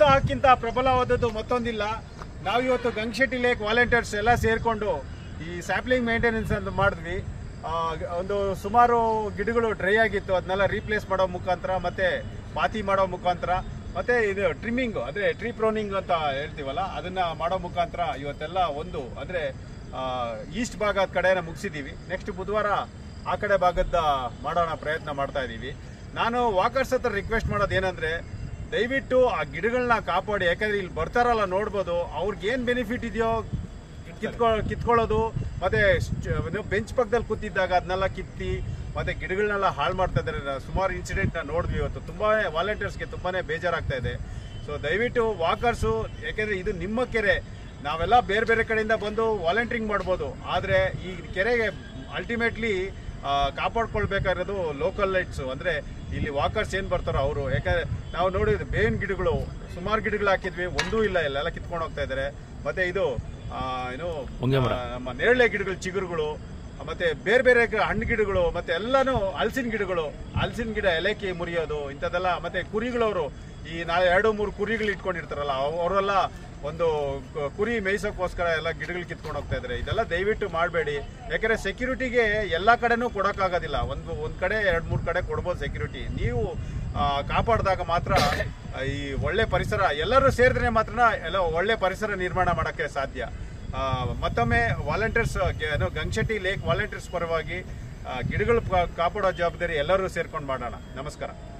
ಉತ್ಸಾಹಕ್ಕಿಂತ ಪ್ರಬಲವಾದದ್ದು ಮತ್ತೊಂದಿಲ್ಲ ನಾವಿವತ್ತು ಗಂಗಶೆಟ್ಟಿ lake volunteers ಎಲ್ಲ ಸೇರಿಕೊಂಡು ಈ ಸ್ಯಾಪ್ಲಿಂಗ್ ಮೇಂಟೆನೆನ್ಸ್ ಅಂತ ಮಾಡಿದ್ವಿ ಆ, ಒಂದು ಸುಮಾರು ಗಿಡಗಳು ಡ್ರೈ ಆಗಿತ್ತು ಅದನ್ನೆಲ್ಲ ರೀಪ್ಲೇಸ್ ಮಾಡೋ ಮುಖಾಂತರ ಮತ್ತೆ ಪಾತಿ ಮಾಡೋ ಮುಖಾಂತರ ಮತ್ತೆ ಇದು ಟ್ರಿಮ್ಮಿಂಗ್ ಅಂದ್ರೆ ಟ್ರೀ ಪ್ರೋನಿಂಗ್ ಅಂತ ಹೇಳ್ತೀವಲ್ಲ ಅದನ್ನ ಮಾಡೋ ಮುಖಾಂತರ ಇವತ್ತೆಲ್ಲ ಒಂದು ಅಂದ್ರೆ ಈಸ್ಟ್ ಭಾಗದ ಕಡೆನ ಮುಗಿಸಿದೀವಿ ನೆಕ್ಸ್ಟ್ ಬುಧವಾರ ಆ ಕಡೆ ಭಾಗದ ಮಾಡೋಣ ಪ್ರಯತ್ನ ಮಾಡ್ತಾ ಇದೀವಿ ನಾನು ವಾಕರ್ಸ್ ಹತ್ರ ರಿಕ್ವೆಸ್ಟ್ ಮಾಡೋದು ಏನಂದ್ರೆ ದಯವಿಟ್ಟು ಆ ಗಿಡಗಳನ್ನ ಕಾಪಾಡಿ ಯಾಕಂದ್ರೆ ಇಲ್ಲಿ ಬರ್ತಾರಲ್ಲ ನೋಡ್ಬೋದು ಅವ್ರಿಗೆ ಏನ್ ಬೆನಿಫಿಟ್ ಇದೆಯೋ ಕಿತ್ಕೊ ಕಿತ್ಕೊಳ್ಳೋದು ಮತ್ತೆ ಬೆಂಚ್ ಪಕ್ಕದಲ್ಲಿ ಕೂತಿದ್ದಾಗ ಅದನ್ನೆಲ್ಲ ಕಿತ್ತಿ ಮತ್ತೆ ಗಿಡಗಳನ್ನೆಲ್ಲ ಹಾಳು ಮಾಡ್ತಾ ಇದ್ದಾರೆ ನಾ- ಸುಮಾರು ಇನ್ಸಿಡೆಂಟ್ ನ ನೋಡಿದ್ವಿ ಇವತ್ತು ತುಂಬಾ ವಾಲಂಟಿಯರ್ಸ್ಗೆ ತುಂಬಾನೇ ಬೇಜಾರಾಗ್ತಾ ಇದೆ ಸೊ ದಯವಿಟ್ಟು ವಾಕರ್ಸು ಯಾಕೆಂದ್ರೆ ಇದು ನಿಮ್ಮ ಕೆರೆ ನಾವೆಲ್ಲ ಬೇರೆ ಬೇರೆ ಕಡೆಯಿಂದ ಬಂದು ವಾಲಂಟಿಯರಿಂಗ್ ಮಾಡ್ಬೋದು ಆದ್ರೆ ಈ ಕೆರೆಗೆ ಅಲ್ಟಿಮೇಟ್ಲಿ ಕಾಪಾಡ್ಕೊಳ್ಬೇಕಾಗಿರೋದು ಲೋಕಲ್ ಲೈಟ್ಸ್ ಅಂದ್ರೆ ಇಲ್ಲಿ ವಾಕರ್ಸ್ ಏನ್ ಬರ್ತಾರೋ ಅವರು ಯಾಕಂದ್ರೆ ನಾವು ನೋಡಿದ್ವಿ ಬೇವಿನ ಗಿಡಗಳು ಸುಮಾರು ಗಿಡಗಳು ಹಾಕಿದ್ವಿ ಒಂದೂ ಇಲ್ಲ ಇಲ್ಲೆಲ್ಲ ಕಿತ್ಕೊಂಡು ಹೋಗ್ತಾ ಇದ್ದಾರೆ ಮತ್ತೆ ಇದು ಆ, ಏನು ಆ, ನಮ್ಮ ನೇರಳೆ ಗಿಡಗಳು ಚಿಗುರುಗಳು ಮತ್ತೆ ಬೇರೆ ಬೇರೆ ಗ- ಹಣ್ಣು ಗಿಡಗಳು ಮತ್ತೆ ಎಲ್ಲಾನು ಹಲಸಿನ ಗಿಡಗಳು ಹಲಸಿನ ಗಿಡ ಎಲೆಕಿ ಮುರಿಯೋದು ಇಂಥದ್ದೆಲ್ಲ ಮತ್ತೆ ಕುರಿಗಳವರು ಈ ನಾಳೆ ಎರಡು ಮೂರು ಕುರಿಗಳು ಇಟ್ಕೊಂಡಿರ್ತಾರಲ್ಲ ಅವ್- ಅವರೆಲ್ಲ ಒಂದು ಕ- ಕುರಿ ಮೇಯ್ಸೋಕ್ಕೋಸ್ಕರ ಎಲ್ಲ ಗಿಡಗಳು ಕಿತ್ಕೊಂಡು ಹೋಗ್ತಾ ಇದ್ದಾರೆ ಇದೆಲ್ಲ ದಯವಿಟ್ಟು ಮಾಡಬೇಡಿ ಯಾಕಂದ್ರೆ ಸೆಕ್ಯೂರಿಟಿಗೆ ಎಲ್ಲಾ ಕಡೆನೂ ಕೊಡೋಕ್ಕಾಗೋದಿಲ್ಲ ಒಂದು ಒಂದ್ ಕಡೆ ಎರಡ್ ಮೂರ್ ಕಡೆ ಕೊಡ್ಬೋದು ಸೆಕ್ಯೂರಿಟಿ ನೀವು ಆ, ಕಾಪಾಡಿದಾಗ ಮಾತ್ರ ಆ, ಈ ಒಳ್ಳೆ ಪರಿಸರ ಎಲ್ಲರೂ ಸೇರಿದ್ರೆ ಮಾತ್ರ ಎಲ್ಲ ಒಳ್ಳೆ ಪರಿಸರ ನಿರ್ಮಾಣ ಮಾಡಕ್ಕೆ ಸಾಧ್ಯ ಆ, ಮತ್ತೊಮ್ಮೆ ವಾಲಂಟಿಯರ್ಸ್ ಏನು ಗಂಗಶೆಟ್ಟಿ ಲೇಕ್ ವಾಲಂಟಿಯರ್ಸ್ ಪರವಾಗಿ ಆ, ಗಿಡಗಳು ಕಾ- ಕಾಪಾಡೋ ಜವಾಬ್ದಾರಿ ಎಲ್ಲರೂ ಸೇರ್ಕೊಂಡು ಮಾಡೋಣ ನಮಸ್ಕಾರ